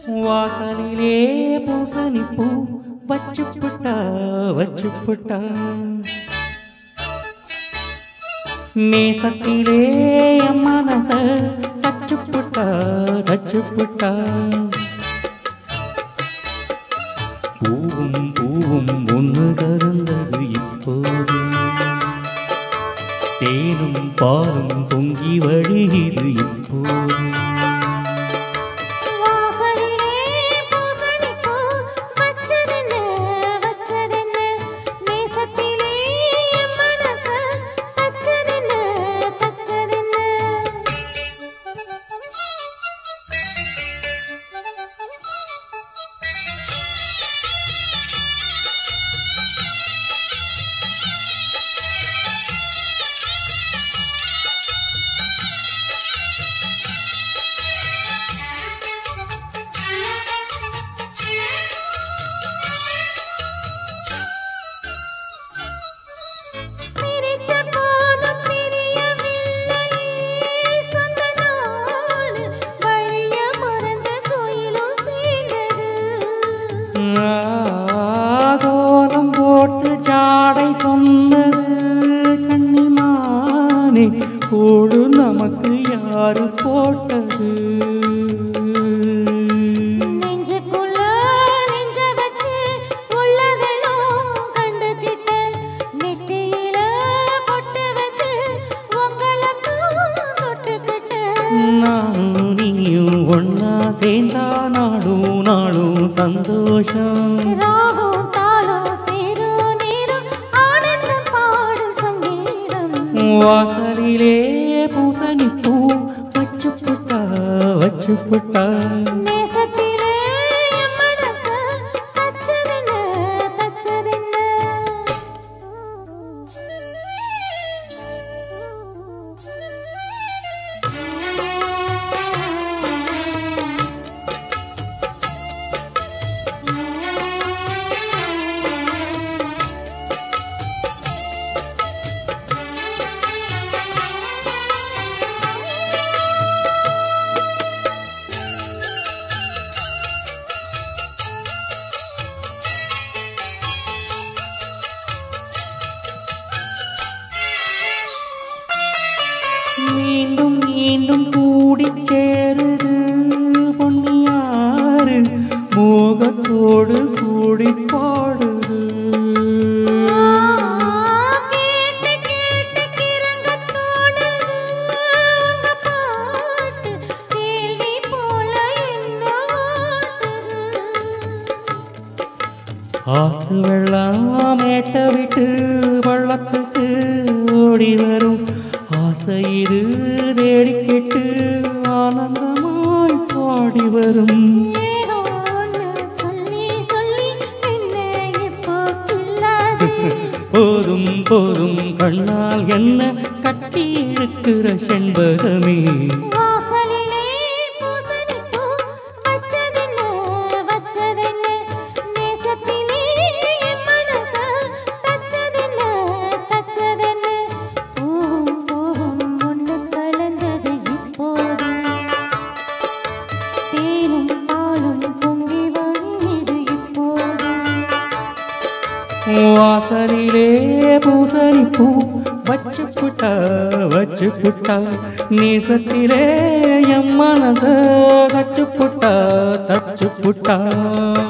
வாசலிலே பூசணி பூ வச்சு புட்டா வச்சு புட்டா நேசத்திலே என் மனச தச்சு புட்டா தச்சு புட்டா பூவும் பூவும் ஒன்று கருந்தது இப்போது தேனும் பாலும் பொங்கி வழியுது இப்போது வாசலிலே பூசணிப்பூ வச்சதென்ன வச்சதென்ன நேசத்திலே என் மனச தச்சதென்ன தச்சதென்ன பிரிச்ச போதும் பிரியவில்லையே சொந்த நாள் வழிய மறந்த கோயிலும் சேர்ந்தது கோலம் போட்டு ஜாடை சொன்னது கண்ணிமானே கூடு நமக்கு யாரு போட்டது நெஞ்சுக்குள்ள நெஞ்ச வச்சு உள்ளதெல்லாம் கண்டுகிட்ட நெத்தியில பொட்டு வச்சு உங்களுக்கும் தொட்டுக்கிட்ட நானும் நீயும் ஒன்னா சேர்ந்தா நாடும் நாடும் சந்தோஷம் ராகம் தாளம் சேரும் நேரம் ஆனந்தம் பாடும் சங்கீதம் வாசலிலே பூசணி பூ வச்சு புட்டா வச்சு புட்டா நேசத்திலே என் மனச தச்சதென்ன தச்சதென்ன மீண்டும் மீண்டும் கூடி சேருது பொன்னியாறு மோகத்தோடு கூடி பாடுது கேட்டு கேட்டு கிறங்கத்தோடுது உங்க பாட்டு கேள்வி போல என்ன ஓட்டுது ஆத்து வெள்ளம் மேட்ட விட்டு வள்ளத்துக்கு ஓடி வரும் ஆசையிரு தேடிக்கிட்டு ஆனந்தமாய் பாடி வரும் ஏதோ ஒன்று சொல்லி சொல்லி என்ன இப்போ கிள்ளாது போதும் போதும் கண்ணால் என்ன கட்டி இருக்கிற செண்பகமே வாசலிலே பூசணிப்பூ வச்சதென்ன வச்சதென்ன நேசத்திலே என் மனச தச்சதென்ன தச்சதென்ன பூவும் பூவும் ஒன்று கலந்தது இப்போது தேனும் பாலும் பொங்கி வழியுது இப்போது வாசலிலே பூசணி பூ வச்சு புட்டா வச்சு புட்டா நேசத்திலே எம் மனச தச்சு புட்டா தச்சு புட்டா